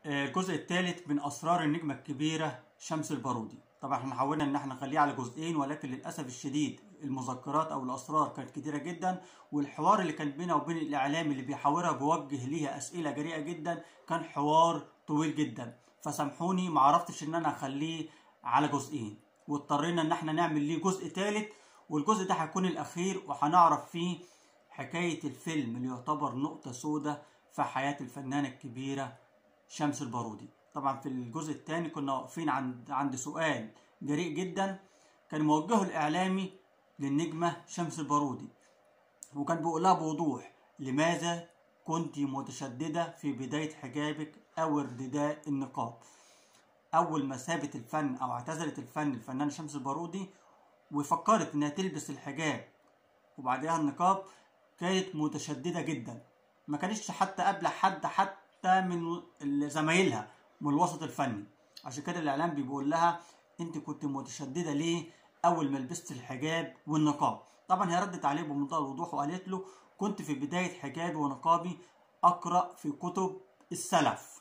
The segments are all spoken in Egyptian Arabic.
الجزء الثالث من اسرار النجمه الكبيره شمس البارودي طبعا احنا حاولنا ان احنا نخليه على جزئين ولكن للاسف الشديد المذكرات او الاسرار كانت كتيره جدا والحوار اللي كان بينه وبين الاعلام اللي بيحاورها بيوجه ليها اسئله جريئه جدا كان حوار طويل جدا فسامحوني ما عرفتش ان انا اخليه على جزئين واضطرينا ان احنا نعمل ليه جزء ثالث والجزء ده هيكون الاخير وهنعرف فيه حكايه الفيلم اللي يعتبر نقطه سوداء في حياه الفنانه الكبيره شمس البارودي طبعا في الجزء الثاني كنا واقفين عند عند سؤال جريء جدا كان موجهه الاعلامي للنجمه شمس البارودي وكان بيقول لها بوضوح لماذا كنت متشدده في بدايه حجابك او ارتداء النقاب اول ما سابت الفن او اعتزلت الفن الفنانه شمس البارودي وفكرت انها تلبس الحجاب وبعدها النقاب كانت متشدده جدا ما كانتش حتى قابله حد حتى من زمايلها من الوسط الفني عشان كده الاعلام بيقول لها انت كنت متشدده ليه اول ما لبست الحجاب والنقاب طبعا هي ردت عليه بمنتهى الوضوح وقالت له كنت في بدايه حجابي ونقابي اقرا في كتب السلف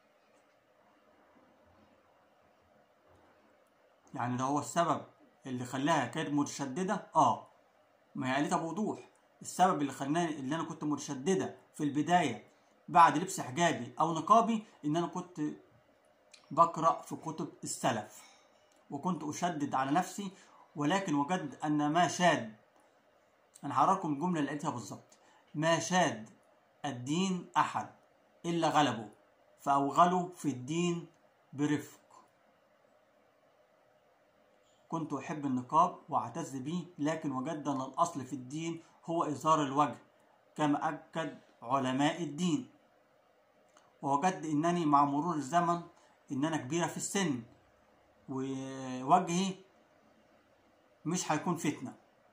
يعني ده هو السبب اللي خلاها كانت متشدده اه ما هي قالتها بوضوح السبب اللي خلاني اللي انا كنت متشدده في البدايه بعد لبس حجابي او نقابي ان انا كنت بقرا في كتب السلف وكنت اشدد على نفسي ولكن وجدت ان ما شاد انا هقرا الجمله اللي قلتها بالظبط ما شاد الدين احد الا غلبه فاوغلوا في الدين برفق كنت احب النقاب واعتز به لكن وجدت ان الاصل في الدين هو اظهار الوجه كما اكد علماء الدين ووجدت انني مع مرور الزمن ان انا كبيره في السن ووجهي مش هيكون فتنه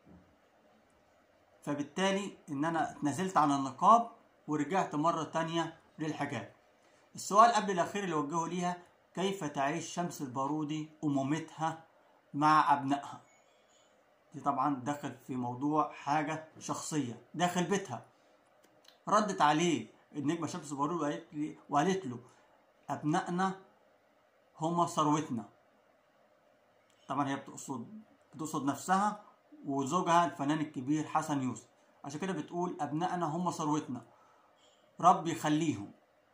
فبالتالي ان انا اتنازلت عن النقاب ورجعت مره تانية للحجاب السؤال قبل الاخير اللي وجهه ليها كيف تعيش شمس البارودي امومتها مع ابنائها دي طبعا دخل في موضوع حاجه شخصيه داخل بيتها ردت عليه النجمه شمس البارودي وقالت, لي وقالت له ابنائنا هما ثروتنا طبعا هي بتقصد بتقصد نفسها وزوجها الفنان الكبير حسن يوسف عشان كده بتقول ابنائنا هم ثروتنا ربي يخليهم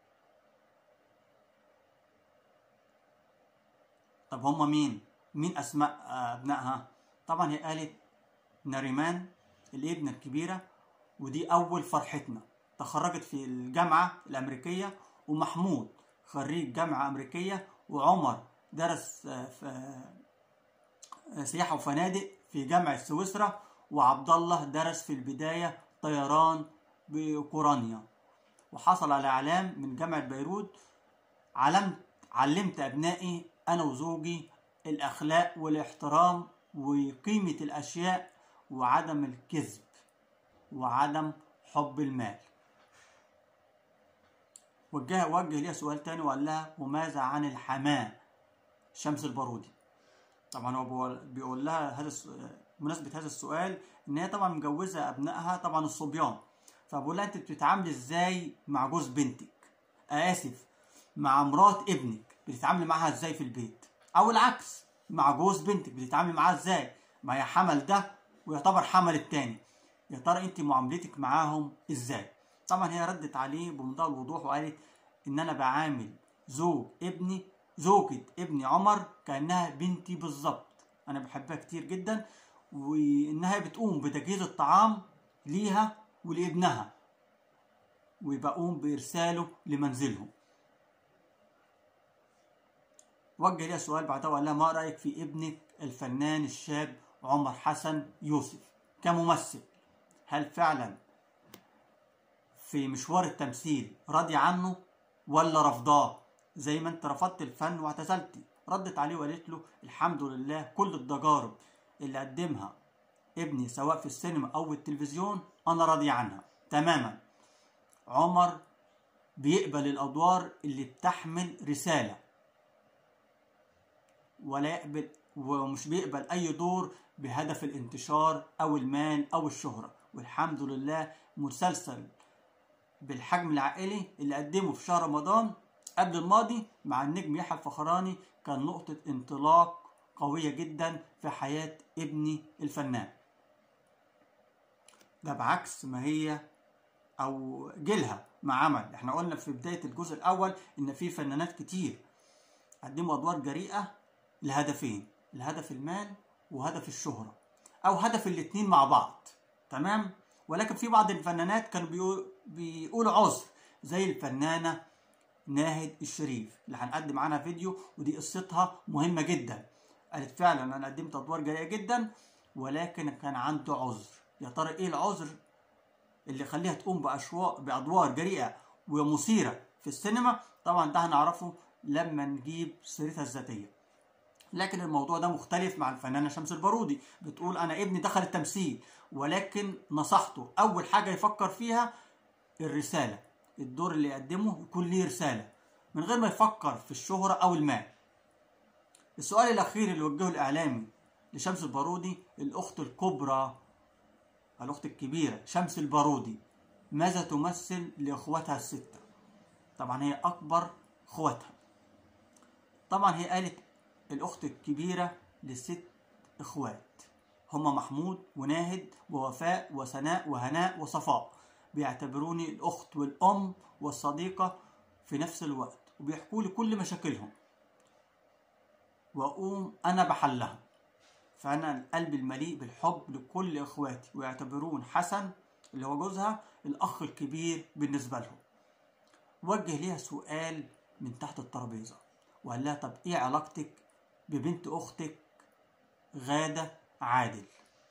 طب هم مين مين اسماء ابنائها طبعا هي قالت ناريمان الابنه الكبيره ودي اول فرحتنا تخرجت في الجامعه الامريكيه ومحمود خريج جامعه امريكيه وعمر درس في سياحه وفنادق في جامعه سويسرا وعبد الله درس في البدايه طيران باوكرانيا وحصل على اعلام من جامعه بيروت علمت علمت ابنائي انا وزوجي الاخلاق والاحترام وقيمه الاشياء وعدم الكذب وعدم حب المال وجه وجه ليها سؤال تاني وقال لها وماذا عن الحماه شمس البارودي طبعا هو بيقول لها هذا مناسبة هذا السؤال ان هي طبعا مجوزة ابنائها طبعا الصبيان فبقول لها انت بتتعاملي ازاي مع جوز بنتك اسف مع مرات ابنك بتتعاملي معاها ازاي في البيت او العكس مع جوز بنتك بتتعاملي معاها ازاي ما هي حمل ده ويعتبر حمل التاني يا ترى انت معاملتك معاهم ازاي طبعا هي ردت عليه بمنتهى الوضوح وقالت ان انا بعامل زوج ابني زوجة ابني عمر كأنها بنتي بالظبط أنا بحبها كتير جدا وإنها بتقوم بتجهيز الطعام ليها ولابنها وبقوم بإرساله لمنزلهم وجه ليها سؤال بعدها وقال لها ما رأيك في ابنك الفنان الشاب عمر حسن يوسف كممثل هل فعلا في مشوار التمثيل راضي عنه ولا رفضاه زي ما انت رفضت الفن واعتزلتي ردت عليه وقالت له الحمد لله كل التجارب اللي قدمها ابني سواء في السينما او التلفزيون انا راضي عنها تماما عمر بيقبل الادوار اللي بتحمل رساله ولا يقبل ومش بيقبل اي دور بهدف الانتشار او المال او الشهره والحمد لله مسلسل بالحجم العائلي اللي قدمه في شهر رمضان قبل الماضي مع النجم يحيى الفخراني كان نقطة انطلاق قوية جدا في حياة ابني الفنان ده بعكس ما هي او جيلها ما عمل احنا قلنا في بداية الجزء الاول ان في فنانات كتير قدموا ادوار جريئة لهدفين الهدف المال وهدف الشهرة او هدف الاتنين مع بعض تمام ولكن في بعض الفنانات كانوا بيقول بيقولوا عذر زي الفنانة ناهد الشريف اللي هنقدم عنها فيديو ودي قصتها مهمة جدا قالت فعلا انا قدمت ادوار جريئة جدا ولكن كان عنده عذر يا ترى ايه العذر اللي يخليها تقوم بأشواء بأدوار جريئة ومثيرة في السينما طبعا ده هنعرفه لما نجيب سيرتها الذاتية لكن الموضوع ده مختلف مع الفنانة شمس البارودي بتقول أنا ابني دخل التمثيل ولكن نصحته أول حاجة يفكر فيها الرسالة الدور اللي يقدمه يكون ليه رسالة من غير ما يفكر في الشهرة أو المال السؤال الأخير اللي وجهه الإعلامي لشمس البارودي الأخت الكبرى الأخت الكبيرة شمس البارودي ماذا تمثل لإخواتها الستة طبعا هي أكبر إخواتها طبعا هي قالت الأخت الكبيرة لست إخوات هما محمود وناهد ووفاء وسناء وهناء وصفاء بيعتبروني الأخت والأم والصديقة في نفس الوقت وبيحكوا لي كل مشاكلهم وأقوم أنا بحلها فأنا القلب المليء بالحب لكل إخواتي ويعتبرون حسن اللي هو جوزها الأخ الكبير بالنسبة لهم وجه ليها سؤال من تحت الترابيزة وقال لها طب إيه علاقتك ببنت أختك غادة عادل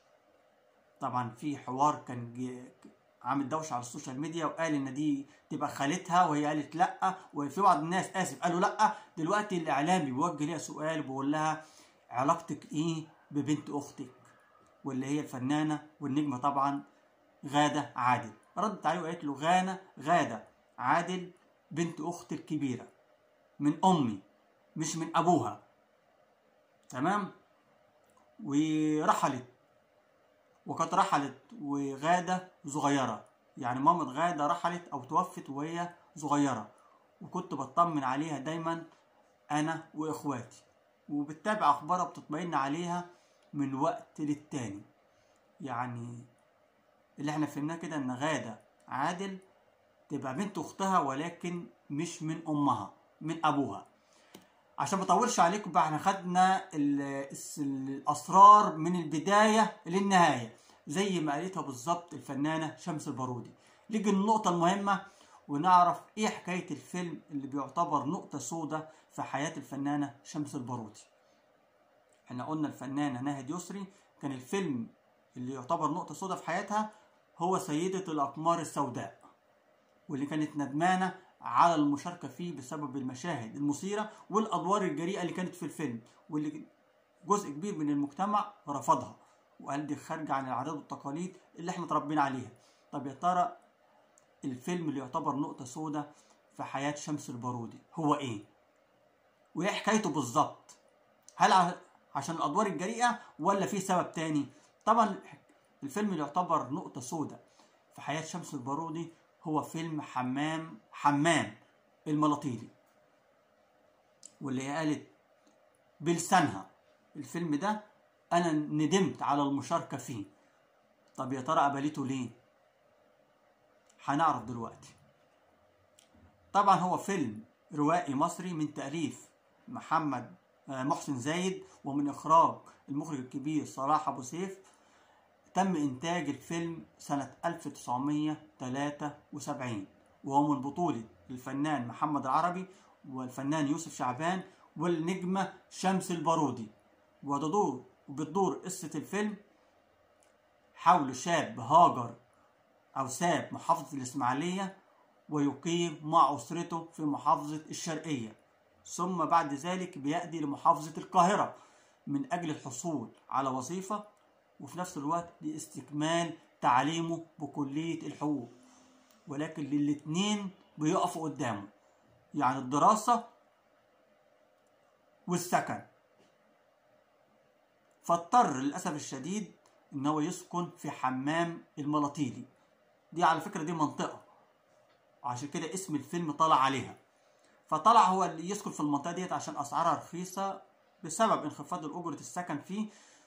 طبعا في حوار كان جي- عامل دوشه على السوشيال ميديا وقال ان دي تبقى خالتها وهي قالت لا وفي بعض الناس اسف قالوا لا دلوقتي الاعلامي بيوجه ليها سؤال وبيقول لها علاقتك ايه ببنت اختك واللي هي الفنانه والنجمه طبعا غاده عادل ردت عليه وقالت له غانا غاده عادل بنت اختي الكبيره من امي مش من ابوها تمام ورحلت وقد رحلت وغادة صغيرة يعني مامة غادة رحلت أو توفت وهي صغيرة وكنت بطمن عليها دايما أنا وإخواتي وبتتابع أخبارها بتطمئن عليها من وقت للتاني يعني اللي احنا فهمناه كده إن غادة عادل تبقى بنت أختها ولكن مش من أمها من أبوها عشان ما اطولش عليكم بقى احنا خدنا ال- الس- الاسرار من البدايه للنهايه زي ما قالتها بالظبط الفنانه شمس البارودي نيجي النقطه المهمه ونعرف ايه حكايه الفيلم اللي بيعتبر نقطه سوداء في حياه الفنانه شمس البارودي احنا قلنا الفنانه ناهد يسري كان الفيلم اللي يعتبر نقطه سوداء في حياتها هو سيده الاقمار السوداء واللي كانت ندمانة على المشاركة فيه بسبب المشاهد المثيرة والأدوار الجريئة اللي كانت في الفيلم واللي جزء كبير من المجتمع رفضها وقال دي خارجة عن العادات والتقاليد اللي احنا اتربينا عليها طب يا ترى الفيلم اللي يعتبر نقطة سوداء في حياة شمس البارودي هو ايه؟ وايه حكايته بالظبط؟ هل ع- عشان الأدوار الجريئة ولا في سبب تاني؟ طبعا الفيلم اللي يعتبر نقطة سوداء في حياة شمس البارودي هو فيلم حمام حمام الملاطيلي واللي هي قالت بلسانها الفيلم ده انا ندمت على المشاركة فيه طب يا ترى قبلته ليه هنعرف دلوقتي طبعا هو فيلم روائي مصري من تأليف محمد آه، محسن زايد ومن إخراج المخرج الكبير صلاح أبو سيف تم إنتاج الفيلم سنة 1973 وهو من بطولة الفنان محمد العربي والفنان يوسف شعبان والنجمة شمس البارودي وتدور وبتدور قصة الفيلم حول شاب هاجر أو ساب محافظة الإسماعيلية ويقيم مع أسرته في محافظة الشرقية ثم بعد ذلك بيأتي لمحافظة القاهرة من أجل الحصول على وظيفة وفي نفس الوقت لاستكمال تعليمه بكلية الحقوق ولكن للاتنين بيقفوا قدامه يعني الدراسة والسكن فاضطر للأسف الشديد إن هو يسكن في حمام الملاطيلي دي على فكرة دي منطقة عشان كده اسم الفيلم طلع عليها فطلع هو اللي يسكن في المنطقه ديت عشان اسعارها رخيصه بسبب انخفاض الاجره السكن فيه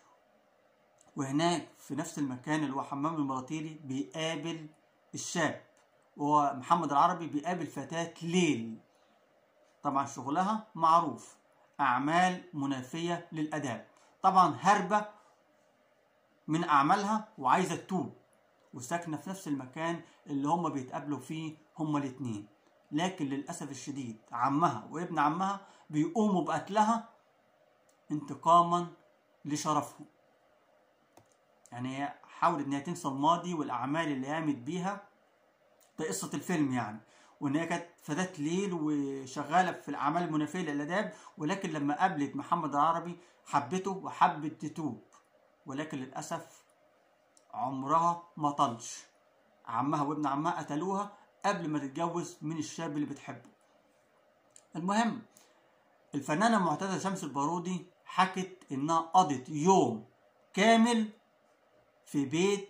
وهناك في نفس المكان اللي هو حمام المراطيلي بيقابل الشاب وهو محمد العربي بيقابل فتاة ليل طبعا شغلها معروف أعمال منافية للأداب طبعا هربة من أعمالها وعايزة تتوب وساكنة في نفس المكان اللي هما بيتقابلوا فيه هما الاتنين لكن للأسف الشديد عمها وابن عمها بيقوموا بقتلها انتقاما لشرفهم يعني هي حاولت ان هي تنسى الماضي والاعمال اللي قامت بيها ده قصه الفيلم يعني وان هي كانت فتاه ليل وشغاله في الاعمال المنافيه للاداب ولكن لما قابلت محمد العربي حبته وحبت تتوب ولكن للاسف عمرها ما طلش عمها وابن عمها قتلوها قبل ما تتجوز من الشاب اللي بتحبه المهم الفنانه معتزه شمس البارودي حكت انها قضت يوم كامل في بيت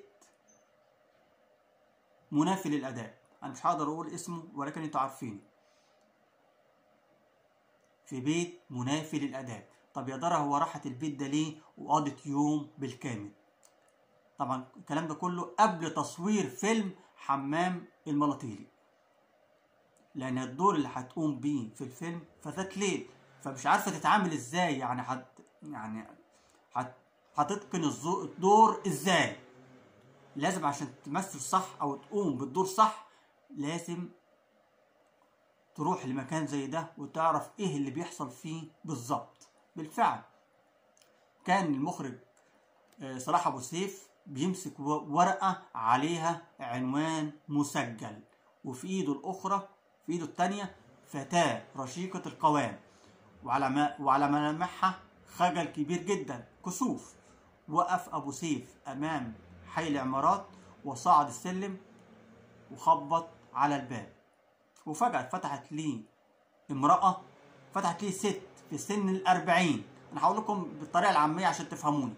منافي للاداب انا مش هقدر اقول اسمه ولكن انتوا عارفينه في بيت منافي للاداب طب يا ترى هو راحت البيت ده ليه وقضت يوم بالكامل طبعا الكلام ده كله قبل تصوير فيلم حمام الملاطيلي لان الدور اللي هتقوم بيه في الفيلم فتاة ليل فمش عارفه تتعامل ازاي يعني هت يعني هت هتتقن الدور ازاي لازم عشان تمثل صح او تقوم بالدور صح لازم تروح لمكان زي ده وتعرف ايه اللي بيحصل فيه بالظبط بالفعل كان المخرج صلاح ابو سيف بيمسك ورقه عليها عنوان مسجل وفي ايده الاخرى في ايده التانية فتاة رشيقة القوام وعلى ما وعلى ملامحها خجل كبير جدا كسوف وقف ابو سيف امام حي العمارات وصعد السلم وخبط على الباب وفجأة فتحت لي امرأة فتحت لي ست في سن الأربعين أنا هقول لكم بالطريقة العامية عشان تفهموني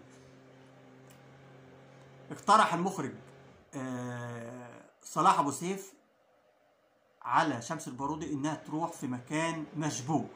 اقترح المخرج صلاح أبو سيف على شمس البارودي إنها تروح في مكان مشبوه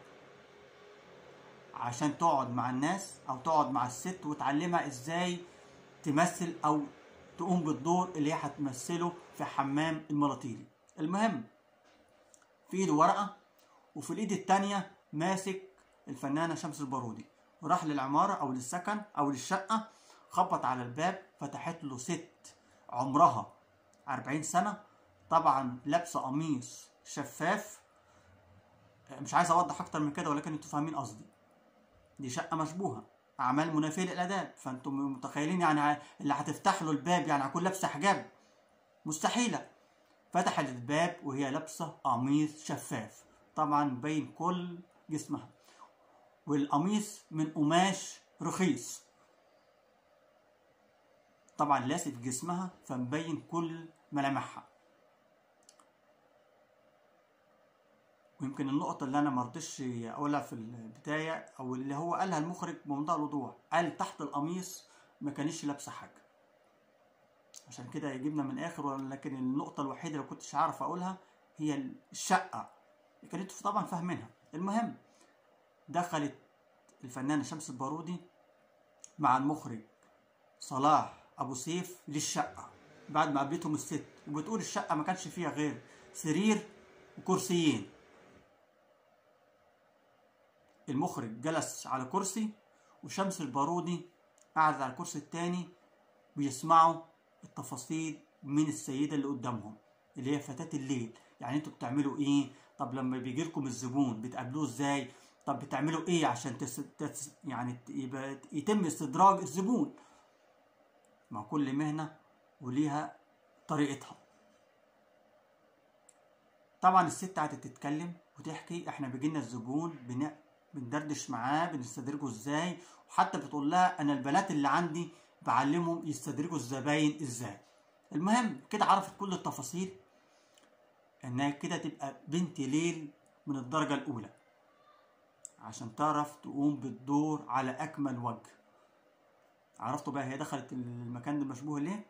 عشان تقعد مع الناس أو تقعد مع الست وتعلمها إزاي تمثل أو تقوم بالدور اللي هي هتمثله في حمام الملاطيلي المهم في ايده ورقه وفي الايد التانية ماسك الفنانه شمس البارودي وراح للعماره او للسكن او للشقه خبط على الباب فتحت له ست عمرها 40 سنه طبعا لابسه قميص شفاف مش عايز اوضح اكتر من كده ولكن انتوا فاهمين قصدي دي شقه مشبوهه اعمال منافيه للاداب فانتم متخيلين يعني اللي هتفتح له الباب يعني هتكون لابسه حجاب مستحيله فتح الباب وهي لابسه قميص شفاف طبعا مبين كل جسمها والقميص من قماش رخيص طبعا لاسف جسمها فمبين كل ملامحها ويمكن النقطة اللي أنا مرضتش أقولها في البداية أو اللي هو قالها المخرج بمنتهى الوضوح قال تحت القميص ما كانش لابسة حاجة عشان كده يجيبنا من الآخر ولكن النقطة الوحيدة اللي كنتش عارف أقولها هي الشقة اللي كانت طبعا فاهمينها المهم دخلت الفنانة شمس البارودي مع المخرج صلاح أبو سيف للشقة بعد ما قابلتهم الست وبتقول الشقة ما كانش فيها غير سرير وكرسيين المخرج جلس على كرسي وشمس البارودي قعد على الكرسي التاني بيسمعوا التفاصيل من السيدة اللي قدامهم اللي هي فتاة الليل يعني انتوا بتعملوا ايه طب لما بيجي لكم الزبون بتقابلوه ازاي طب بتعملوا ايه عشان تس... تس... يعني يبقى يتم استدراج الزبون مع كل مهنة وليها طريقتها طبعا الست قعدت تتكلم وتحكي احنا بيجيلنا الزبون بن... بندردش معاه بنستدرجه ازاي وحتى بتقول لها انا البنات اللي عندي بعلمهم يستدرجوا الزباين ازاي المهم كده عرفت كل التفاصيل انها كده تبقى بنت ليل من الدرجة الاولى عشان تعرف تقوم بالدور على اكمل وجه عرفتوا بقى هي دخلت المكان ده مشبوه ليه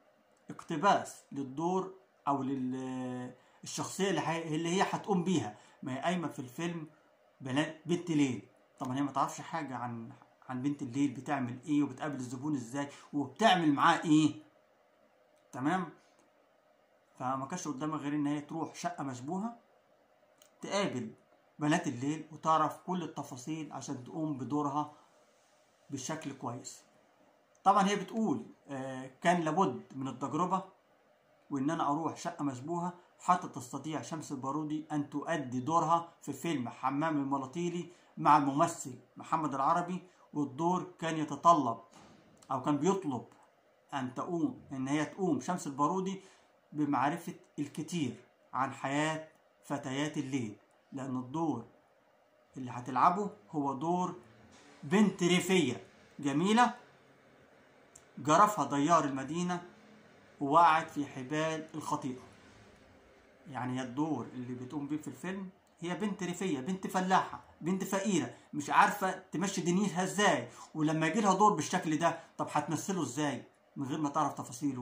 اقتباس للدور او للشخصية اللي, اللي هي هتقوم بيها ما هي قايمه في الفيلم بنات بنت ليل طبعا هي ما تعرفش حاجه عن عن بنت الليل بتعمل ايه وبتقابل الزبون ازاي وبتعمل معاه ايه تمام فما كانش قدامها غير ان هي تروح شقه مشبوهه تقابل بنات الليل وتعرف كل التفاصيل عشان تقوم بدورها بشكل كويس طبعا هي بتقول آه، كان لابد من التجربة وإن أنا أروح شقة مشبوهة حتى تستطيع شمس البارودي أن تؤدي دورها في فيلم حمام الملاطيلي مع الممثل محمد العربي والدور كان يتطلب أو كان بيطلب أن تقوم إن هي تقوم شمس البارودي بمعرفة الكثير عن حياة فتيات الليل لأن الدور اللي هتلعبه هو دور بنت ريفية جميلة جرفها ديار المدينة ووقعت في حبال الخطيئة يعني هي الدور اللي بتقوم بيه في الفيلم هي بنت ريفية بنت فلاحة بنت فقيرة مش عارفة تمشي دنيتها ازاي ولما يجي لها دور بالشكل ده طب هتمثله ازاي من غير ما تعرف تفاصيله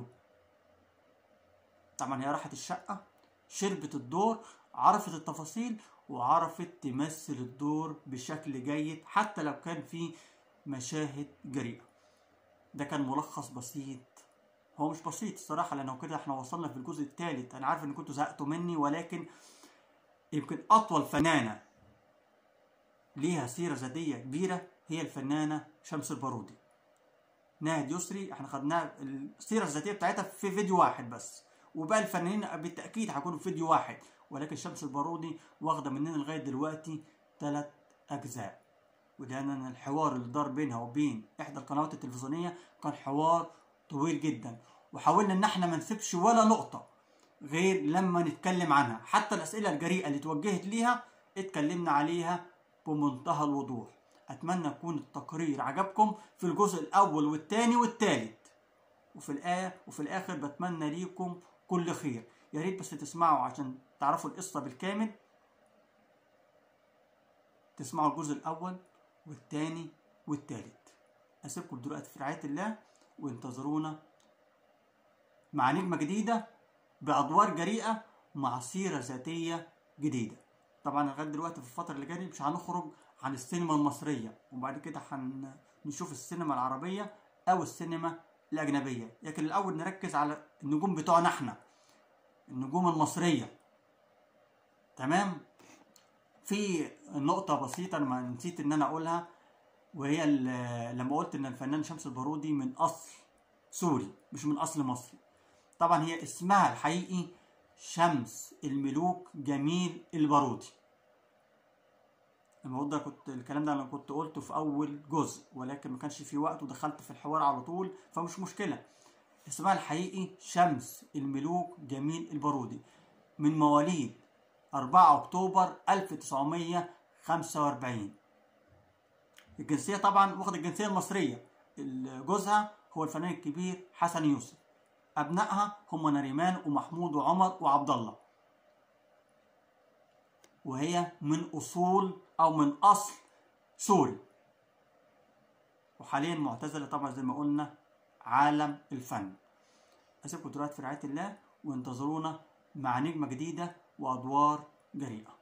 طبعا هي راحت الشقة شربت الدور عرفت التفاصيل وعرفت تمثل الدور بشكل جيد حتى لو كان فيه مشاهد جريئة ده كان ملخص بسيط هو مش بسيط الصراحة لأنه كده احنا وصلنا في الجزء الثالث أنا عارف إن كنتوا زهقتوا مني ولكن يمكن أطول فنانة ليها سيرة ذاتية كبيرة هي الفنانة شمس البارودي ناهد يسري احنا خدناها السيرة الذاتية بتاعتها في فيديو واحد بس وبقى الفنانين بالتأكيد هيكونوا في فيديو واحد ولكن شمس البارودي واخدة مننا لغاية دلوقتي ثلاث أجزاء وده أن الحوار اللي دار بينها وبين إحدى القنوات التلفزيونية كان حوار طويل جدا وحاولنا إن احنا ما نسيبش ولا نقطة غير لما نتكلم عنها حتى الأسئلة الجريئة اللي توجهت ليها اتكلمنا عليها بمنتهى الوضوح أتمنى يكون التقرير عجبكم في الجزء الأول والثاني والثالث وفي الآية وفي الآخر بتمنى ليكم كل خير يا ريت بس تسمعوا عشان تعرفوا القصة بالكامل تسمعوا الجزء الأول والثاني والثالث أسيبكم دلوقتي في رعاية الله وانتظرونا مع نجمة جديدة بأدوار جريئة مع سيرة ذاتية جديدة طبعا لغاية دلوقتي في الفترة اللي جاية مش هنخرج عن السينما المصرية وبعد كده هنشوف السينما العربية أو السينما الأجنبية لكن الأول نركز على النجوم بتوعنا احنا النجوم المصرية تمام في نقطة بسيطة ما نسيت إن أنا أقولها وهي لما قلت إن الفنان شمس البارودي من أصل سوري مش من أصل مصري طبعا هي اسمها الحقيقي شمس الملوك جميل البارودي الموضوع ده كنت الكلام ده انا كنت قلته في اول جزء ولكن ما كانش في وقت ودخلت في الحوار على طول فمش مشكله اسمها الحقيقي شمس الملوك جميل البارودي من مواليد 4 اكتوبر 1945 الجنسيه طبعا واخد الجنسيه المصريه جوزها هو الفنان الكبير حسن يوسف ابنائها هم نريمان ومحمود وعمر وعبد الله وهي من اصول او من اصل سوري وحاليا معتزله طبعا زي ما قلنا عالم الفن اسيبكم دلوقتي في رعايه الله وانتظرونا مع نجمه جديده وادوار جريئه